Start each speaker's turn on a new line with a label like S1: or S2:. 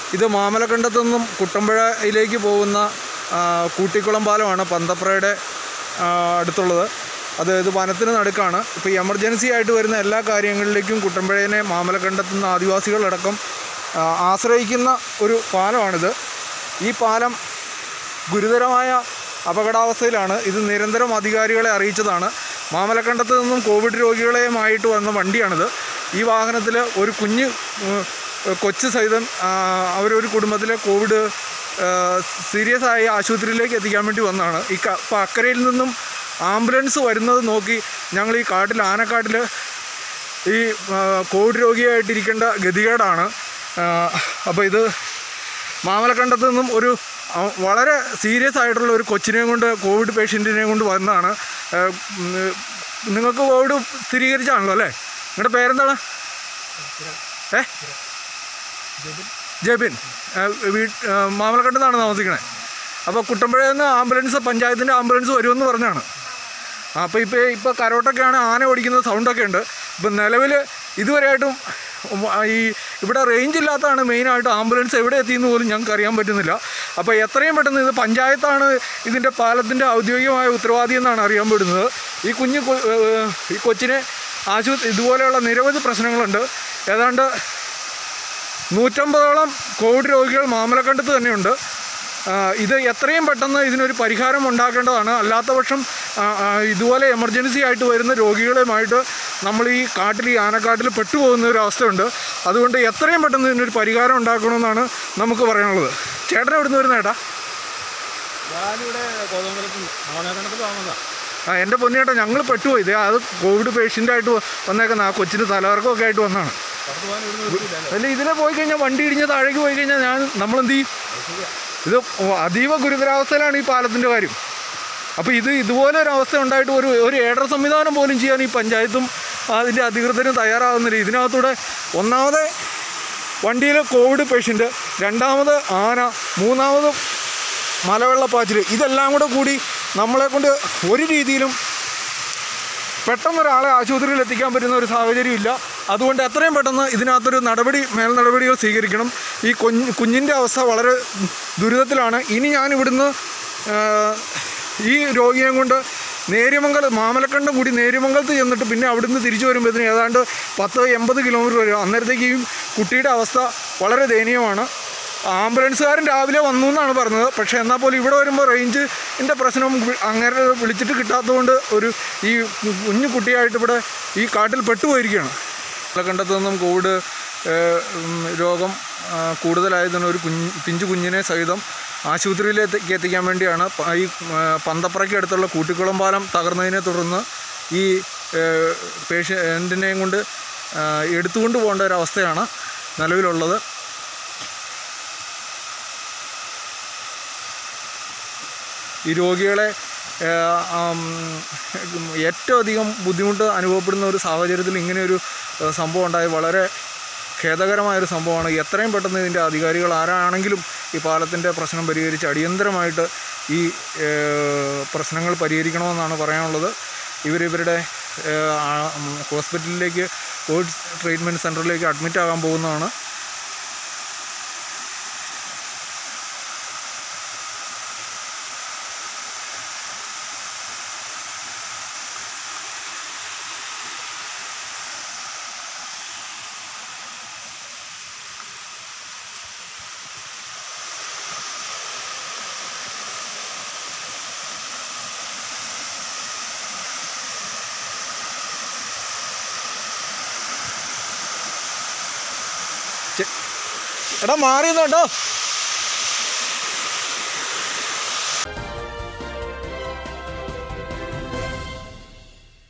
S1: ഇത് മാമലക്കണ്ടത്തു നിന്നും കുട്ടമ്പുഴയിലേക്ക് പോകുന്ന ആ, കൂട്ടിക്കുളം പാലമാണ് പന്തപ്രയുടെ ആ, അടുത്തുള്ളത് അത് ഇത് വനത്തിന് നടുക്കാണ് ഇപ്പോൾ ഈ എമർജൻസി ആയിട്ട് വരുന്ന എല്ലാ കാര്യങ്ങളിലേക്കും കുട്ടമ്പുഴയെ മാമലക്കണ്ടത്തു നിന്ന് ആദിവാസികളടക്കം ആ, ആശ്രയിക്കുന്ന ഒരു പാലമാണിത് ഈ പാലം ഗുരുതരമായ അപകടാവസ്ഥയിലാണ് ഇത് നിരന്തരം അധികാരികളെ അറിയിച്ചതാണ് മാമലക്കണ്ടത്ത് നിന്നും കോവിഡ് രോഗികളെയുമായിട്ട് വന്ന വണ്ടിയാണിത് ഈ വാഹനത്തിൽ ഒരു കുഞ്ഞ് ഉം, കൊച്ച് സഹിതം ആ, അവരൊരു കുടുംബത്തിലെ കോവിഡ് സീരിയസ് ആയ ആശുപത്രിയിലേക്ക് എത്തിക്കാൻ വേണ്ടി വന്നതാണ് ഈ ക ഇപ്പോൾ അക്കരയിൽ നിന്നും ആംബുലൻസ് വരുന്നത് നോക്കി ഞങ്ങൾ ഈ കാട്ടിൽ ആനക്കാട്ടിൽ ഈ ആ, കോവിഡ് രോഗിയായിട്ടിരിക്കേണ്ട ഗതികേടാണ് അപ്പോൾ ഇത് മാമലക്കണ്ടത്ത് നിന്നും ഒരു ആ, വളരെ സീരിയസ് ആയിട്ടുള്ള ഒരു കൊച്ചിനെയും കൊണ്ട് കോവിഡ് പേഷ്യൻറ്റിനെയും കൊണ്ട് വന്നതാണ് ആ, ഉം, നിങ്ങൾക്ക് കോവിഡ് സ്ഥിരീകരിച്ചാണല്ലോ അല്ലേ നിങ്ങളുടെ പേരെന്താണ് ഏ ജെബിൻ ആ, വീ ആ, മാമലക്കണ്ടത്താണ് താമസിക്കണേ അപ്പോൾ കുട്ടമ്പുഴയിൽ നിന്ന് ആംബുലൻസ് പഞ്ചായത്തിൻ്റെ ആംബുലൻസ് വരുമെന്ന് പറഞ്ഞാണ് അപ്പോൾ ഇപ്പോൾ ഇപ്പോൾ കരോട്ടൊക്കെയാണ് ആന ഓടിക്കുന്ന സൗണ്ടൊക്കെ ഉണ്ട് ഇപ്പം നിലവിൽ ഇതുവരെയായിട്ടും ഉം, ആ, ഈ ഇവിടെ റേഞ്ച് ഇല്ലാത്തതാണ് മെയിനായിട്ട് ആംബുലൻസ് എവിടെ എത്തിയെന്ന് പോലും ഞങ്ങൾക്ക് അറിയാൻ പറ്റുന്നില്ല അപ്പോൾ എത്രയും പെട്ടെന്ന് ഇത് പഞ്ചായത്താണ് ഇതിൻ്റെ പാലത്തിൻ്റെ ഔദ്യോഗികമായ ഉത്തരവാദി എന്നാണ് അറിയാൻ പറ്റുന്നത് ഈ കുഞ്ഞ് കൊ- ഏഹ്, ഈ കൊച്ചിനെ ആശുപത്രി ഇതുപോലെയുള്ള നിരവധി പ്രശ്നങ്ങളുണ്ട് ഏതാണ്ട് നൂറ്റമ്പതോളം കോവിഡ് രോഗികൾ മാമലക്കണ്ടത്ത് തന്നെയുണ്ട് ആ, ഇത് എത്രയും പെട്ടെന്ന് ഇതിനൊരു പരിഹാരം ഉണ്ടാക്കേണ്ടതാണ് അല്ലാത്ത പക്ഷം ആ, ആ, ഇതുപോലെ എമർജൻസി ആയിട്ട് വരുന്ന രോഗികളുമായിട്ട് നമ്മൾ ഈ കാട്ടിൽ ഈ ആനക്കാട്ടിൽ പെട്ടുപോകുന്ന ഒരു അവസ്ഥയുണ്ട് അതുകൊണ്ട് എത്രയും പെട്ടെന്ന് ഇതിനൊരു പരിഹാരം ഉണ്ടാക്കണമെന്നാണ് നമുക്ക് പറയാനുള്ളത് ചേട്ടൻ എവിടുന്ന് വരുന്ന ചേട്ടാ
S2: ഞാനിവിടെ കോതമംഗലത്ത് മാമലക്കണ്ടത്ത് താമസാ
S1: ആ എൻ്റെ പൊന്നിയേട്ടാ ഞങ്ങൾ പെട്ടുപോയി ഇതേ അത് കോവിഡ് പേഷ്യൻ്റായിട്ട് വന്നേക്കുന്ന ആ കൊച്ചിന് തലകറക്കമൊക്കെ ആയിട്ട് വന്നതാണ്
S2: പുറത്ത് പോകാൻ ഇവിടുന്ന് നിർത്തിയില്ല അല്ലേ
S1: അല്ല ഇതിലെ പോയി കഴിഞ്ഞാൽ വണ്ടി ഇടിഞ്ഞ് താഴേക്ക് പോയി കഴിഞ്ഞാൽ ഞാൻ നമ്മളെന്ത് ചെയ്യും ഇത് അതീവ ഗുരുതരാവസ്ഥയിലാണ് ഈ പാലത്തിൻ്റെ കാര്യം അപ്പോൾ ഇത് ഇതുപോലെ ഒരു അവസ്ഥ ഉണ്ടായിട്ട് ഒരു ഒരു ഏഡർ സംവിധാനം പോലും ചെയ്യാൻ ഈ പഞ്ചായത്തും അതിൻ്റെ അധികൃതരും തയ്യാറാകുന്നില്ല ഇതിനകത്തൂടെ ഒന്നാമത് വണ്ടിയിൽ കോവിഡ് പേഷ്യൻ്റ് രണ്ടാമത് ആന മൂന്നാമത് മലവെള്ളപ്പാച്ചിൽ ഇതെല്ലാം കൂടെ കൂടി നമ്മളെ കൊണ്ട് ഒരു രീതിയിലും പെട്ടെന്ന് ഒരാളെ ആശുപത്രിയിൽ എത്തിക്കാൻ പറ്റുന്ന ഒരു സാഹചര്യം ഇല്ല അതുകൊണ്ട് എത്രയും പെട്ടെന്ന് ഇതിനകത്തൊരു നടപടി മേൽ നടപടികൾ സ്വീകരിക്കണം ഈ കുഞ്ഞ് കുഞ്ഞിൻ്റെ അവസ്ഥ വളരെ ദുരിതത്തിലാണ് ഇനി ഞാൻ ഇവിടുന്ന് ആ, ഈ രോഗിയെ കൊണ്ട് നേര്യമംഗലം മാമലക്കണ്ടം കൂടി നേര്യമംഗലത്ത് ചെന്നിട്ട് പിന്നെ അവിടുന്ന് തിരിച്ചു വരുമ്പോഴത്തേന് ഏതാണ്ട് പത്ത് എൺപത് കിലോമീറ്റർ വരും അന്നേരത്തേക്ക് ഈ കുട്ടിയുടെ അവസ്ഥ വളരെ ദയനീയമാണ് ആംബുലൻസുകാരൻ രാവിലെ വന്നു എന്നാണ് പറഞ്ഞത് പക്ഷേ എന്നാൽ പോലും ഇവിടെ വരുമ്പോൾ റേഞ്ചിൻ്റെ പ്രശ്നം വി- അങ്ങനെ വിളിച്ചിട്ട് കിട്ടാത്തതുകൊണ്ട് ഒരു ഈ കുഞ്ഞു കുട്ടിയായിട്ട് ഇവിടെ ഈ കാട്ടിൽ പെട്ടുപോയിരിക്കുകയാണ് പാലക്കണ്ടത്തു നിന്നും കോവിഡ് ഏഹ്, ഉം, രോഗം ആ, കൂടുതലായതിന് ഒരു കുഞ്ഞ് പിഞ്ചു കുഞ്ഞിനെ സഹിതം ആശുപത്രിയിലേക്ക് എത്തിക്കാൻ വേണ്ടിയാണ് പ- ഈ ആ, പന്തപ്രയ്ക്ക് അടുത്തുള്ള കൂട്ടിക്കുളം പാലം തകർന്നതിനെ തുടർന്ന് ഈ പേഷ്യൻറ്റിനെയും കൊണ്ട് ആ, എടുത്തുകൊണ്ട് പോകേണ്ട ഒരവസ്ഥയാണ് നിലവിലുള്ളത് ഈ രോഗികളെ ഏഹ്, ആം, ഏറ്റവും അധികം ബുദ്ധിമുട്ട് അനുഭവപ്പെടുന്ന ഒരു സാഹചര്യത്തിൽ ഇങ്ങനെയൊരു ഏഹ്, സംഭവം ഉണ്ടായി വളരെ ഖേദകരമായൊരു സംഭവമാണ് എത്രയും പെട്ടെന്ന് ഇതിൻ്റെ അധികാരികൾ ആരാണെങ്കിലും ഈ പാലത്തിൻ്റെ പ്രശ്നം പരിഹരിച്ച് അടിയന്തരമായിട്ട് ഈ ഏഹ്, പ്രശ്നങ്ങൾ പരിഹരിക്കണമെന്നാണ് പറയാനുള്ളത് ഇവർ ഇവരുടെ ഏഹ്, ആ- ഉം, ഹോസ്പിറ്റലിലേക്ക് കോവിഡ് ട്രീറ്റ്മെൻറ്റ് സെൻറ്ററിലേക്ക് അഡ്മിറ്റ് ആകാൻ പോകുന്നതാണ് ചെ- എടാ മാറി കേട്ടോ